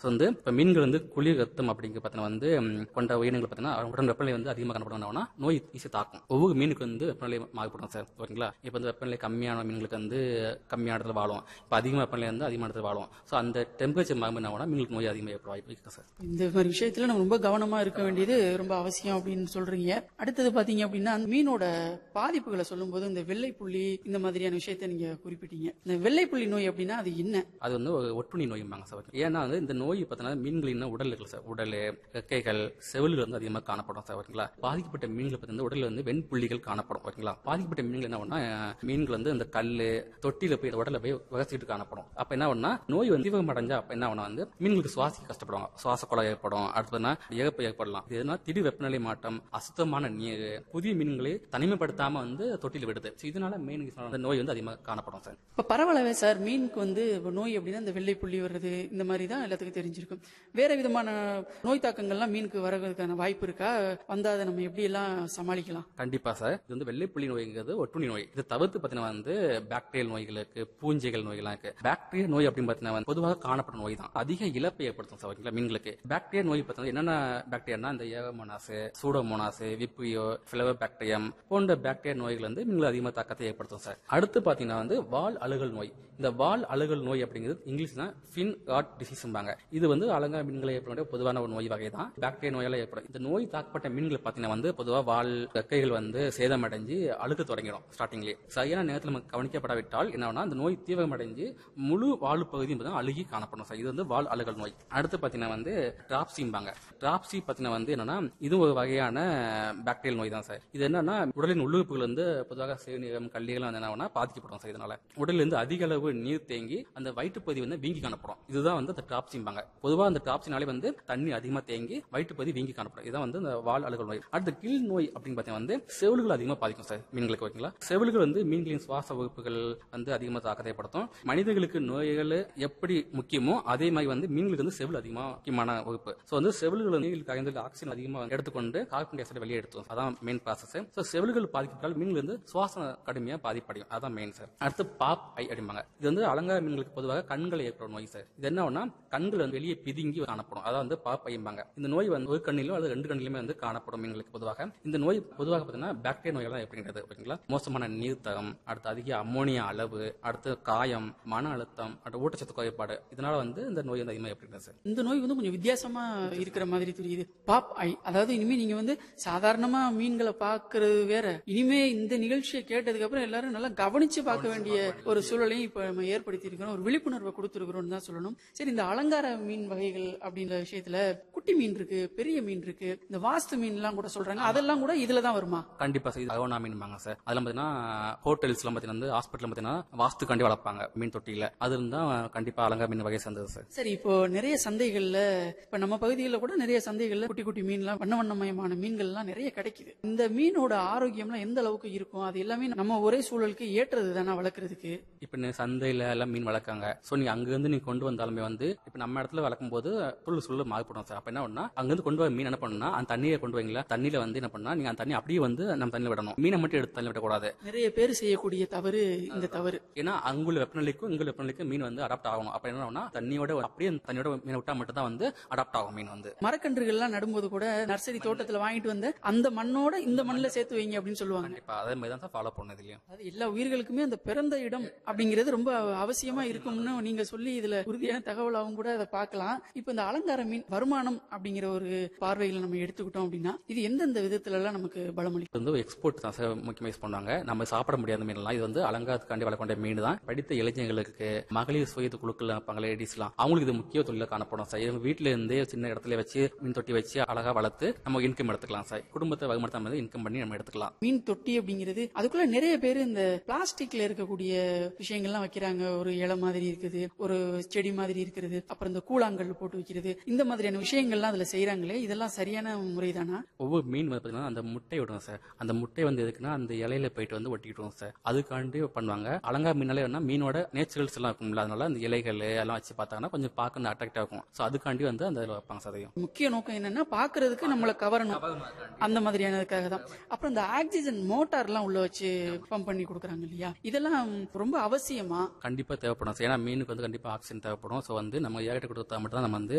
so வந்து இப்போ மீன்கள் வந்து குளிர் ரத்தம் அப்படிங்கிற பார்த்தீங்கன்னா வந்து ம், கொண்ட உயிரினங்கள் பார்த்தீங்கன்னா உடல் வெப்பநிலை வந்து அதிகமாக காணப்படும்னா நோய் ஈஸியாக தாக்கும் ஒவ்வொரு மீனுக்கு வந்து வெப்பநிலை மாறுபடும் சார் ஓகேங்களா இப்போ வந்து வெப்பநிலை கம்மியான மீன்களுக்கு வந்து கம்மியான இடத்துல வாழும் இப்போ அதிகமாக வெப்பநிலை வந்து அதிகமான இடத்துல வாழும் ஸோ அந்த டெம்பரேச்சர் மாறும்போது என்ன ஆகும்னா மீன்களுக்கு நோய் அதிகமாக ஏற்பட வாய்ப்பு இருக்கு சார் இந்த மாதிரி விஷயத்துல நம்ம ரொம்ப கவனமா இருக்க வேண்டியது ரொம்ப அவசியம் அப்படின்னு சொல்றீங்க அடுத்தது பாத்தீங்க அப்படின்னா மீனோட பாதிப்புகளை சொல்லும்போது இந்த வெள்ளை புள்ளி இந்த மாதிரியான விஷயத்தை நீங்க குறிப்பிட்டீங்க இந்த வெள்ளை புள்ளி நோய் அப்படின்னா அது என்ன அது வந்து ஒரு ஒட்டுண்ணி நோயும்பாங்க சார் ஏன்னா வந்து இந்த நோய் பார்த்தீங்கன்னா மீன்களின் உடல் இருக்குல்ல சார் உடல் ரெக்கைகள் செவில்கள் வந்து அதிகமாக காணப்படும் சார் ஓகேங்களா பாதிக்கப்பட்ட மீன்கள் பார்த்தீங்கன்னா உடல்ல வந்து வெண்புள்ளிகள் காணப்படும் ஓகேங்களா பாதிக்கப்பட்ட மீன்கள் என்ன பண்ணா மீன்கள் வந்து இந்த கல் தொட்டியில போய் உடல்ல போய் விவசிட்டு காணப்படும் அப்ப என்ன பண்ணா நோய் வந்து தீவிரம் அடைஞ்சா அப்ப என்ன ஆகும்னா வந்து மீன்களுக்கு சுவாசிக்க கஷ்டப்படுவாங்க சுவாச குழாய் ஏற்படும் அடுத்ததுனா இழப்பு ஏற்படலாம் இது எதுனா திடீர் வெப்பநிலை மாற்றம் அசுத்தமான நீர் புதிய மீன்களை தனிமைப்படுத்தாம வந்து தொட்டில விடுது So இதனால மீன் அந்த நோய் வந்து அதிகமாக காணப்படும் சார் இப்ப பரவாயில்லவே சார் மீனுக்கு வந்து இப்ப நோய் அப்படின்னா இந்த வெள்ளை புள்ளி வர்றது இந்த மாதிரி தான் எல்லாத்துக்கும் தெரிஞ்சிருக்கும் வேற விதமான நோய் தாக்கங்கள்லாம் மீனுக்கு வரதுக்கான வாய்ப்பு இருக்கா வந்தா அதை நம்ம எப்படி எல்லாம் சமாளிக்கலாம் கண்டிப்பா சார் இது வந்து வெள்ளைப்புள்ளி நோய்ங்கிறது ஒட்டுண்ணி நோய் இது தவிர்த்து பார்த்தீங்கன்னா வந்து பாக்டீரியல் நோய்கள் இருக்கு பூஞ்சைகள் நோய்கள்லாம் இருக்கு பாக்டீரியா நோய் அப்படின்னு பார்த்தீங்கன்னா வந்து பொதுவாக காணப்படும் நோய் தான் அதிக இழப்பை ஏற்படுத்தும் சார் ஓகேங்களா மீன்களுக்கு பாக்டீரியா நோய் பார்த்தீங்கன்னா என்னென்ன பாக்டீரியானா இந்த aeromonas pseudomonas vibrio flavobacterium போன்ற பாக்டீரியா நோய்கள் வந்து மீன்கள் அதிகமாக தாக்கத்தை ஏற்படுத்தும் சார் அடுத்து பார்த்தீங்கன்னா வந்து வால் அழுகல் நோய் இந்த வால் அழுகல் நோய் அப்படிங்கிறது இங்கிலீஷ்ல ஃபின் காட் டிசீஸ்ம்பாங்க இது வந்து அலங்கா மீன்களை ஏற்பட பொதுவான ஒரு நோய் வகை தான் பாக்டீரியா நோயால ஏற்படும் இந்த நோய் தாக்கப்பட்ட மீன்களை பார்த்தீங்கன்னா வந்து பொதுவாக வால் ரெக்கைகள் வந்து சேதமடைஞ்சு அழுக தொடங்கிடும் ஸ்டார்டிங்லேயே சரியான நேரத்தில் நம்ம கவனிக்கப்படாவிட்டால் என்ன ஆகும்னா அந்த நோய் தீவிரமடைஞ்சு முழு வால் பகுதியும் பார்த்தீங்கன்னா அழுகி காணப்படும் சார் இது வந்து வால் அழுகல் நோய் அடுத்து பார்த்தீங்கன்னா வந்து டிராப்சிம்பாங்க டிராப்சி பார்த்தீங்கன்னா வந்து என்னன்னா இது ஒரு வகையான பாக்டீரியல் நோய் தான் சார் இது என்னன்னா உடலின் உள்ளுறுப்புகள் வந்து பொதுவாக சிறுநீரம் கல்லீரல் வந்து என்ன ஆகும்னா பாதிக்கப்படும் சார் இதனால உடல்ல இருந்து அதிக அளவு நீர் தேங்கி அந்த வயிற்றுப்பகுதி வந்து வீங்கி காணப்படும் இதுதான் வந்து அந்த டிராப்சிம்பாங்க பொதுவாக அந்த டிராப்சினாலே வந்து தண்ணி அதிகமாக தேங்கி வயிற்றுப்பகுதி வீங்கி காணப்படும் இதுதான் வந்து இந்த வால் அழுகல் நோய் அடுத்து கீழ் நோய் அப்படின்னு பார்த்தீங்கன்னா வந்து செவில்கள் அதிகமாக பாதிக்கும் சார் மீன்களுக்கு ஓகேங்களா செவில்கள் வந்து மீன்களின் சுவாச வகுப்புகள் வந்து அதிகமாக தாக்கத்தை ஏற்படுத்தும் மனிதர்களுக்கு நோய்கள் எப்படி முக்கியமோ அதே மாதிரி வந்து மீன்களுக்கு வந்து செவில் அதிகமாக முக்கியமான வகுப்பு ஸோ வந்து செவில்கள் வந்து நீரில் கரைந்து ஆக்சிஜன் அதிகமாக எடுத்துக்கொண்டு கார்பன் டை ஆக்சைடு வெளியே எடுத்துரும் அதான் மெயின் ப்ராசஸ் ஸோ செவில்கள் பாதிக்கப்பட்டால் மீன்கள் வந்து சுவாசம் கடுமையாக பாதிப்படையும் அதான் மெயின் சார் அடுத்து பாப் ஐ அப்படிம்பாங்க இது வந்து அலங்கார மீன்களுக்கு பொதுவாக கண்களை ஏற்படும் நோய் சார் இது என்ன ஆகும்னா கண்கள் வந்து வெளியே பிதுங்கி காணப்படும் அதான் வந்து பாப் ஐம்பாங்க இந்த நோய் வந்து ஒரு கண்ணிலும் அல்லது ரெண்டு கண்ணிலுமே வந்து காணப்படும் மீன்களுக்கு பொதுவாக இந்த நோய் பொதுவாக பார்த்தீங்கன்னா பாக்டீரியா நோய்கள் தான் எப்படிங்கிறது ஓகேங்களா மோசமான நீர்த்தரம் அடுத்து அதிக அம்மோனியா அளவு அடுத்து காயம் மன அழுத்தம் அடுத்து ஊட்டச்சத்து குறைபாடு இதனால வந்து இந்த நோய் வந்து அதிகமாக எப்படிங்கிறது சார் இந்த நோய் வந்து கொஞ்சம் வித்தியாசமா இருக்கிற மாதிரி தெரியுது பாப் ஐ அதாவது இனிமே நீங்க வந்து சாதாரணமா மீன்களை பாக்குறது வேற இனிமே இந்த நிகழ்ச்சியை கேட்டதுக்கு அப்புறம் எல்லாரும் நல்லா கவனிச்சு பார்க்க வேண்டிய ஒரு சூழலையும் இப்ப நம்ம ஏற்படுத்தி இருக்கிறோம் ஒரு விழிப்புணர்வை கொடுத்துருக்கிறோம் தான் சொல்லணும் சரி இந்த அலங்கார மீன் வகைகள் அப்படின்ற விஷயத்துல குட்டி மீன் இருக்கு பெரிய மீன் இருக்கு இந்த வாஸ்து மீன் எல்லாம் கூட சொல்றாங்க அதெல்லாம் கூட இதுல தான் வருமா கண்டிப்பா சார் இது அகோனா மீன்பாங்க சார் அதெல்லாம் பார்த்தீங்கன்னா ஹோட்டல்ஸ்லாம் பார்த்தீங்கன்னா வந்து ஹாஸ்பிட்டல் பார்த்தீங்கன்னா வாஸ்துக்காண்டி வளர்ப்பாங்க மீன் தொட்டியில அது இருந்தா கண்டிப்பா அலங்கா மீன் வகை சேர்ந்தது சார் சரி இப்போ நிறைய சந்தைகள்ல இப்ப நம்ம பகுதிகளில் கூட நிறைய சந்தைகள்ல குட்டி குட்டி மீன்லாம் வண்ண வண்ணமயமான மீன்கள்லாம் நிறைய கிடைக்குது இந்த மீனோட ஆரோக்கியம்லாம் எந்த அளவுக்கு இருக்கும் அது எல்லாமே நம்ம ஒரே சூழலுக்கு ஏற்றது தானே வளர்க்கறதுக்கு இப்ப நீ சந்தையில எல்லாம் மீன் வளர்க்காங்க சோ நீங்க அங்க இருந்து நீங்க கொண்டு வந்தாலுமே வந்து இப்ப நம்ம இடத்துல வளர்க்கும் போது புல்லு சுள்ள மாறுபடும் சார் அப்ப என்ன பண்ணா அங்க இருந்து கொண்டு வர மீன் என்ன பண்ணா அந்த தண்ணியை கொண்டு வரீங்களா தண்ணியில வந்து என்ன பண்ணா நீங்க அந்த தண்ணி அப்படியே வந்து நம்ம தண்ணியில விடணும் மீனை மட்டும் எடுத்து தண்ணி விடக்கூடாது நிறைய பேர் செய்யக்கூடிய தவறு இந்த தவறு ஏன்னா அங்குள்ள வெப்பநிலைக்கும் இங்குள்ள வெப்பநிலைக்கும் மீன் வந்து அடாப்ட் ஆகணும் அப்ப என்ன ஆகும்னா தண்ணியோட அப்படியே அந்த தண்ணியோட மீன் விட்டா மட்டும் தான் வந்து அடாப்ட் ஆகும் மீன் வந்து மரக்கன்றுகள்லாம் நடும்போது கூட நர்சரி தோட்டத்துல வாங்கிட்டு வந்து அந்த மண்ணோட இந்த மண்ணில் சேர்த்து வைங்க அப்படின்னு சொல்லுவாங்க கண்டிப்பா அதே மாதிரி தான் சார் ஃபாலோ பண்ணது இதுலயும் அது எல்லா உயிர்களுக்குமே அந்த பிறந்த இடம் அப்படிங்கிறது ரொம்ப அவசியமா இருக்கும்னு நீங்க சொல்லி இதுல உறுதியான தகவலாகவும் கூட அதை பார்க்கலாம் இப்ப இந்த அலங்கார மீன் வருமானம் அப்படிங்கிற ஒரு பார்வையில நம்ம எடுத்துக்கிட்டோம் அப்படின்னா இது எந்தெந்த விதத்துல எல்லாம் நமக்கு பலமளிக்கும் இது வந்து எக்ஸ்போர்ட் தான் சார் முக்கியமாக யூஸ் பண்ணுவாங்க நம்ம சாப்பிட முடியாத மீன்லாம் இது வந்து அலங்காரத்துக்காண்டி வளர்க்கொண்ட மீன் தான் படித்த இளைஞர்களுக்கு மகளிர் சுய குழுக்கள் இருப்பாங்க லேடிஸ்லாம் அவங்களுக்கு இது முக்கிய தொழில காணப்படும் சார் இவங்க வீட்டுல இருந்தே சின்ன இடத்துல வச்சு மீன் தொட்டி வச்சு அழகா வளர்த்து நம்ம இன்கம் எடுத்துக்கலாம் சார் குடும்பத்தை வருமானத்தை வந்து இன்கம் பண்ணி நம்ம எடுத்துக்கலாம் மீன் தொட்டி அப்படிங்கிறது அதுக்குள்ள நிறைய பேர் இந்த பிளாஸ்டிக்ல இருக்கக்கூடிய விஷயங்கள்லாம் வைக்கிறாங்க ஒரு இலை மாதிரி இருக்குது ஒரு செடி மாதிரி இருக்கிறது அப்புறம் இந்த கூழாங்கல் போட்டு வைக்கிறது இந்த மாதிரியான விஷயங்கள்லாம் அதுல செய்யறாங்களே இதெல்லாம் சரியான முறைதானா ஒவ்வொரு மீன் வந்து பார்த்தீங்கன்னா அந்த முட்டை விடும் சார் அந்த முட்டை வந்து எதுக்குன்னா அந்த இலையில போயிட்டு வந்து ஒட்டிக்கிட்டுரும் சார் அதுக்காண்டி பண்ணுவாங்க அலங்கா மீனாலே வேணா மீனோட நேச்சுரல்ஸ் எல்லாம் இருக்கும்ல அதனால அந்த இலைகள் எல்லாம் வச்சு பார்த்தாங்கன்னா கொஞ்சம் பார்க்க அட்ராக்டிவ் இருக்கும் ஸோ அதுக்காண்டி வந்து அந்த இதுல வைப்பாங்க சார் அதையும் முக்கிய நோக்கம் என்னன்னா பாக்குறதுக்கு நம்மள கவரணும் அந்த மாதிரியானதுக்காக தான் அப்புறம் இந்த ஆக்சிஜன் மோட்டார் எல்லாம் உள்ள வச்சு பம்ப் பண்ணி கொடுக்குறாங்க இல்லையா இதெல்லாம் ரொம்ப அவசியமா கண்டிப்பா தேவைப்படும் சார் ஏன்னா மீனுக்கு வந்து கண்டிப்பா ஆக்சிஜன் தேவைப்படும் ஸோ வந்து நம்ம ஏகிட்ட கொடுத்தா மட்டும் தான் நம்ம வந்து